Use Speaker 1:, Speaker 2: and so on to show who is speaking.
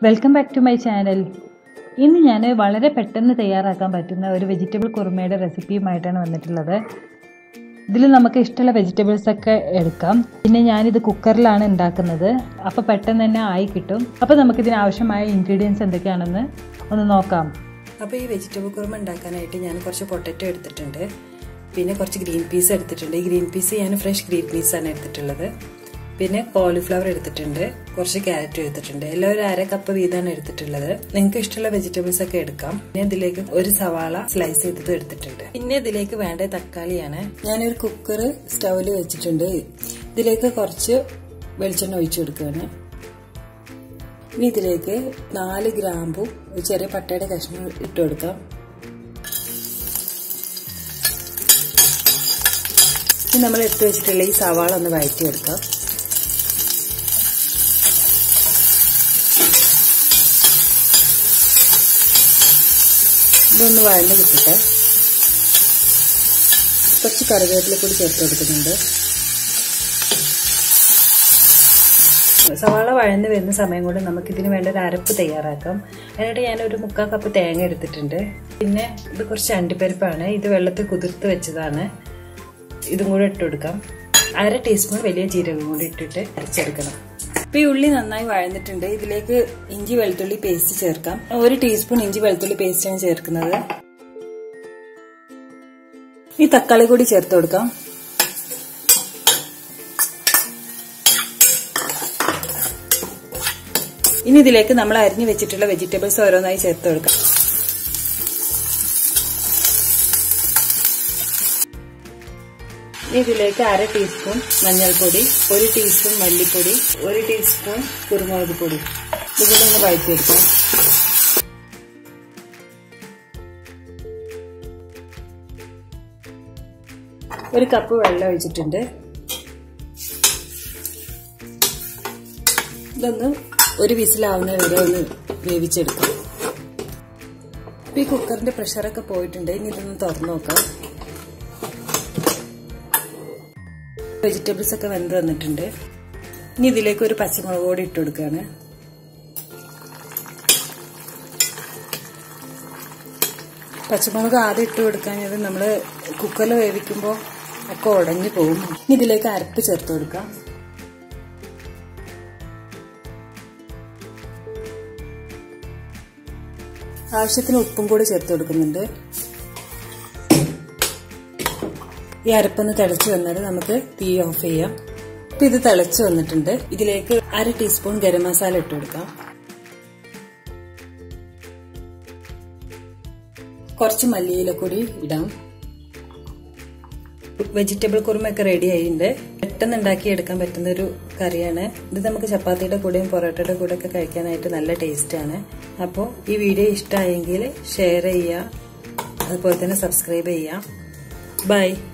Speaker 1: welcome back to my channel ഇന്ന് ഞാൻ വളരെ പെട്ടെന്ന് തയ്യാറാക്കാൻ പറ്റുന്ന ഒരു വെജിറ്റബിൾ കുറുമയുടെ റെസിപ്പിയുമായിട്ടാണ് വന്നിട്ടുള്ളത് ഇതിൽ നമുക്ക് ഇഷ്ടമുള്ള വെജിറ്റബിൾസ് ഒക്കെ എടുക്കാം പിന്നെ ഞാനിത് കുക്കറിലാണ് ഉണ്ടാക്കുന്നത് അപ്പോൾ പെട്ടെന്ന് തന്നെ ആയി കിട്ടും അപ്പോൾ നമുക്കിതിന് ആവശ്യമായ ഇൻഗ്രീഡിയൻസ് എന്തൊക്കെയാണെന്ന് ഒന്ന് നോക്കാം
Speaker 2: അപ്പോൾ ഈ വെജിറ്റബിൾ കുറുമ ഉണ്ടാക്കാനായിട്ട് ഞാൻ കുറച്ച് പൊട്ടറ്റോ എടുത്തിട്ടുണ്ട് പിന്നെ കുറച്ച് ഗ്രീൻ പീസ് എടുത്തിട്ടുണ്ട് ഈ ഗ്രീൻ പീസ് ഞാൻ ഫ്രഷ് ഗ്രീൻ പീസാണ് എടുത്തിട്ടുള്ളത് പിന്നെ കോളിഫ്ലവർ എടുത്തിട്ടുണ്ട് കുറച്ച് ക്യാരറ്റ് എടുത്തിട്ടുണ്ട് എല്ലാം ഒരു അര കപ്പ് വീതമാണ് എടുത്തിട്ടുള്ളത് നിങ്ങൾക്ക് ഇഷ്ടമുള്ള വെജിറ്റബിൾസ് ഒക്കെ എടുക്കാം പിന്നെ ഇതിലേക്ക് ഒരു സവാള സ്ലൈസ് ചെയ്തത് എടുത്തിട്ടുണ്ട് പിന്നെ ഇതിലേക്ക് വേണ്ട തക്കാളിയാണ് ഞാനൊരു കുക്കർ സ്റ്റൗവിൽ വെച്ചിട്ടുണ്ട് ഇതിലേക്ക് കുറച്ച് വെളിച്ചെണ്ണ ഒഴിച്ചു കൊടുക്കുകയാണ് ഇനി ഇതിലേക്ക് നാല് ഗ്രാമ്പും ഒരു ചെറിയ പട്ടയുടെ കഷ്ണം ഇട്ട് കൊടുക്കാം ഇനി നമ്മൾ എടുത്തു വെച്ചിട്ടുള്ള ഈ സവാള ഒന്ന് വഴറ്റി എടുക്കാം ഇതൊന്ന് വഴന്ന് കിട്ടട്ടെ കുറച്ച് കറിവേപ്പില കൂടി ചേർത്ത് കൊടുക്കുന്നുണ്ട് സവാള വഴന്ന് വരുന്ന സമയം കൊണ്ട് നമുക്ക് ഇതിന് വേണ്ട ഒരു അരപ്പ് തയ്യാറാക്കാം അതിനായിട്ട് ഞാൻ ഒരു മുക്കാൽ കപ്പ് തേങ്ങ എടുത്തിട്ടുണ്ട് പിന്നെ ഇത് കുറച്ച് അണ്ടിപ്പരിപ്പാണ് ഇത് വെള്ളത്തിൽ കുതിർത്ത് വെച്ചതാണ് ഇതും കൂടെ ഇട്ട് കൊടുക്കാം അര ടീസ്പൂൺ വലിയ ജീരകം കൂടി ഇട്ടിട്ട് അരച്ചെടുക്കണം ഇപ്പൊ ഈ ഉള്ളി നന്നായി വഴന്നിട്ടുണ്ട് ഇതിലേക്ക് ഇഞ്ചി വെളുത്തുള്ളി പേസ്റ്റ് ചേർക്കാം ഒരു ടീസ്പൂൺ ഇഞ്ചി വെളുത്തുള്ളി പേസ്റ്റാണ് ചേർക്കുന്നത് ഈ തക്കാളി കൂടി ചേർത്ത് കൊടുക്കാം ഇനി ഇതിലേക്ക് നമ്മൾ അരിഞ്ഞു വെച്ചിട്ടുള്ള വെജിറ്റബിൾസ് ഓരോന്നായി ചേർത്ത് കൊടുക്കാം ഇതിലേക്ക് അര ടീസ്പൂൺ മഞ്ഞൾപ്പൊടി ഒരു ടീസ്പൂൺ മല്ലിപ്പൊടി ഒരു ടീസ്പൂൺ കുരുമുളക് പൊടി ഇതുകൂടെ ഒന്ന് വഴറ്റിയെടുക്കാം ഒരു കപ്പ് വെള്ളം ഒഴിച്ചിട്ടുണ്ട് ഇതൊന്ന് ഒരു വിസിലാവുന്ന വരെ ഒന്ന് വേവിച്ചെടുക്കാം ഇപ്പൊ ഈ കുക്കറിന്റെ പ്രഷറൊക്കെ പോയിട്ടുണ്ട് ഇനി ഇതൊന്ന് തുറന്നു നോക്കാം വെജിറ്റബിൾസ് ഒക്കെ വെന്ത് വന്നിട്ടുണ്ട് ഇനി ഇതിലേക്ക് ഒരു പച്ചമുളക് കൂടി ഇട്ട് കൊടുക്കുകയാണ് പച്ചമുളക് ആദ്യം ഇട്ട് കൊടുക്കാഞ്ഞത് നമ്മൾ കുക്കറിൽ വേവിക്കുമ്പോൾ ഒക്കെ ഉടഞ്ഞു പോകും ഇനി ഇതിലേക്ക് അരപ്പ് ചേർത്ത് കൊടുക്കാം ആവശ്യത്തിന് ഉപ്പും കൂടി ചേർത്ത് കൊടുക്കുന്നുണ്ട് ഈ അരപ്പൊന്ന് തിളച്ച് വന്നാൽ നമുക്ക് തീ ഓഫ് ചെയ്യാം ഇപ്പൊ ഇത് തിളച്ച് വന്നിട്ടുണ്ട് ഇതിലേക്ക് അര ടീസ്പൂൺ ഗരം മസാല ഇട്ട് കൊടുക്കാം കുറച്ച് മല്ലിയില കൂടി ഇടാം വെജിറ്റബിൾ കുറുമൊക്കെ റെഡി ആയിട്ടുണ്ട് പെട്ടെന്ന് ഉണ്ടാക്കി എടുക്കാൻ പറ്റുന്ന ഒരു കറിയാണ് ഇത് നമുക്ക് ചപ്പാത്തിയുടെ കൂടെയും പൊറോട്ടയുടെ കൂടെ ഒക്കെ കഴിക്കാനായിട്ട് നല്ല ടേസ്റ്റാണ് അപ്പോൾ ഈ വീഡിയോ ഇഷ്ടമായെങ്കിൽ ഷെയർ ചെയ്യുക അതുപോലെ തന്നെ സബ്സ്ക്രൈബ് ചെയ്യാം ബൈ